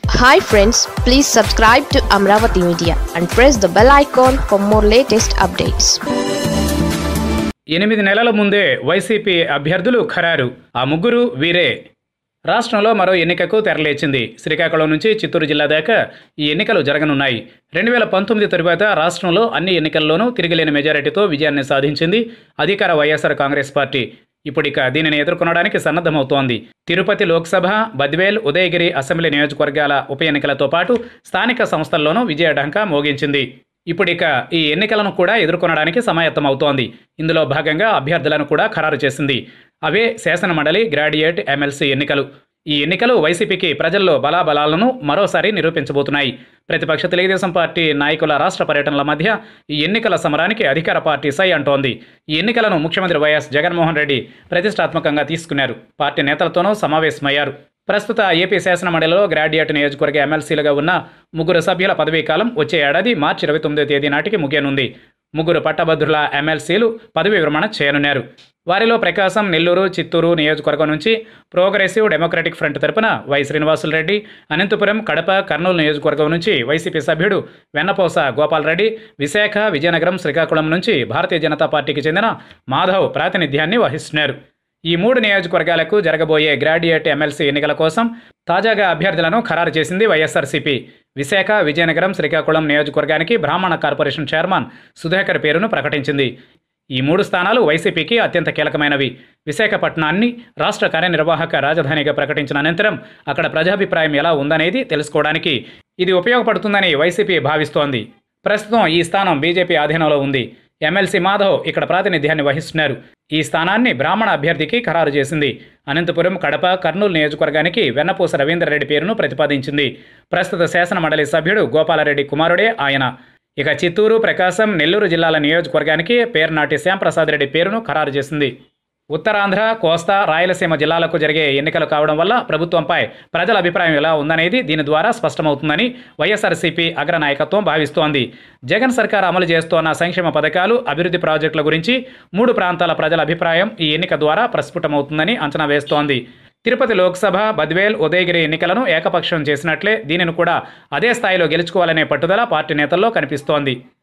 hi friends please subscribe to Amaravati media and press the bell icon for more latest updates ఎనిమిది నెలల ముందే YCP అభ్యర్థులు ఖరారు ఆ ముగ్గురు వీరే రాష్ట్రంలో మరో ఎన్నికకు తెరలేచింది శ్రీకాకుళం నుంచి చిత్తూరు జిల్లా దాకా ఈ ఎన్నికలు జరగనున్నాయి రెండు వేల పంతొమ్మిది తరువాత రాష్ట్రంలో అన్ని ఎన్నికల్లోనూ తిరిగిలేని మెజారిటీతో విజయాన్ని సాధించింది అధికార వైఎస్ఆర్ కాంగ్రెస్ పార్టీ ఇప్పుడిక దీనిని ఎదుర్కొనడానికి సన్నద్ధమవుతోంది తిరుపతి లోక్సభ బద్వేల్ ఉదయగిరి అసెంబ్లీ నియోజకవర్గాల ఉప ఎన్నికలతో పాటు స్థానిక సంస్థల్లోనూ విజయఢంకా మోగించింది ఇప్పుడిక ఈ ఎన్నికలను కూడా ఎదుర్కొనడానికి సమాయత్తమవుతోంది ఇందులో భాగంగా అభ్యర్థులను కూడా ఖరారు చేసింది అవే శాసనమండలి గ్రాడ్యుయేట్ ఎమ్మెల్సీ ఎన్నికలు ఈ ఎన్నికలు వైసీపీకి ప్రజల్లో బలాబలాలను మరోసారి నిరూపించబోతున్నాయి ప్రతిపక్ష తెలుగుదేశం పార్టీ నాయకుల రాష్ట్ర పర్యటనల మధ్య ఈ ఎన్నికల సమరానికి అధికార పార్టీ సై అంటోంది ఈ ఎన్నికలను ముఖ్యమంత్రి వైఎస్ జగన్మోహన్ రెడ్డి ప్రతిష్టాత్మకంగా తీసుకున్నారు పార్టీ నేతలతోనూ సమావేశమయ్యారు ప్రస్తుత ఏపీ శాసనమండలిలో గ్రాడ్యుయేట్ నియోజకవర్గ ఎమ్మెల్సీలుగా ఉన్న ముగ్గురు సభ్యుల పదవీకాలం వచ్చే ఏడాది మార్చి ఇరవై తొమ్మిదో తేదీ నాటికి ముగియనుంది ముగ్గురు పట్టభద్రుల ఎమ్మెల్సీలు పదవీ విరమణ చేయనున్నారు వారిలో ప్రకాశం నెల్లూరు చిత్తూరు నియోజకవర్గం నుంచి ప్రోగ్రెసివ్ డెమోక్రటిక్ ఫ్రంట్ తరపున వై శ్రీనివాసులు రెడ్డి అనంతపురం కడప కర్నూలు నియోజకవర్గం నుంచి వైసీపీ సభ్యుడు వెన్నపోస గోపాలరెడ్డి విశాఖ విజయనగరం శ్రీకాకుళం నుంచి భారతీయ జనతా పార్టీకి చెందిన మాధవ్ ప్రాతినిధ్యాన్ని వహిస్తున్నారు ఈ మూడు నియోజకవర్గాలకు జరగబోయే గ్రాడ్యుయేట్ ఎమ్మెల్సీ ఎన్నికల కోసం తాజాగా అభ్యర్థులను ఖరారు చేసింది వైఎస్ఆర్సీపీ విశాఖ విజయనగరం శ్రీకాకుళం నియోజకవర్గానికి బ్రాహ్మణ కార్పొరేషన్ చైర్మన్ సుధాకర్ పేరును ప్రకటించింది ఈ మూడు స్థానాలు వైసీపీకి అత్యంత కీలకమైనవి విశాఖపట్నాన్ని రాష్ట్ర కార్యనిర్వాహక రాజధానిగా ప్రకటించిన అనంతరం అక్కడ ప్రజాభిప్రాయం ఎలా ఉందనేది తెలుసుకోవడానికి ఇది ఉపయోగపడుతుందని వైసీపీ భావిస్తోంది ప్రస్తుతం ఈ స్థానం బీజేపీ ఆధీనంలో ఉంది ఎమ్మెల్సీ మాధవ్ ఇక్కడ ప్రాతినిధ్యాన్ని వహిస్తున్నారు ఈ స్థానాన్ని బ్రాహ్మణ అభ్యర్థికి ఖరారు చేసింది అనంతపురం కడప కర్నూలు నియోజకవర్గానికి వెన్నపూస రవీందర్రెడ్డి పేరును ప్రతిపాదించింది ప్రస్తుత శాసన మండలి సభ్యుడు గోపాలరెడ్డి కుమారుడే ఆయన ఇక చిత్తూరు ప్రకాశం నెల్లూరు జిల్లాల నియోజకవర్గానికి పేర్నాటి శ్యాంప్రసాద్ రెడ్డి పేరును ఖరారు చేసింది ఉత్తరాంధ్ర కోస్తా రాయలసీమ జిల్లాలకు జరిగే ఎన్నికలు కావడం వల్ల ప్రభుత్వంపై ప్రజల అభిప్రాయం ఎలా ఉందనేది దీని ద్వారా స్పష్టమవుతుందని వైఎస్ఆర్సీపీ అగ్రనాయకత్వం భావిస్తోంది జగన్ సర్కార్ అమలు చేస్తోన్న సంక్షేమ పథకాలు అభివృద్ధి ప్రాజెక్టుల గురించి మూడు ప్రాంతాల ప్రజల అభిప్రాయం ఈ ఎన్నిక ద్వారా ప్రస్ఫుటమవుతుందని అంచనా వేస్తోంది తిరుపతి లోక్సభ బద్వేల్ ఉదయగిరి ఎన్నికలను ఏకపక్షం చేసినట్లే దీనిని కూడా అదే స్థాయిలో గెలుచుకోవాలనే పట్టుదల పార్టీ నేతల్లో కనిపిస్తోంది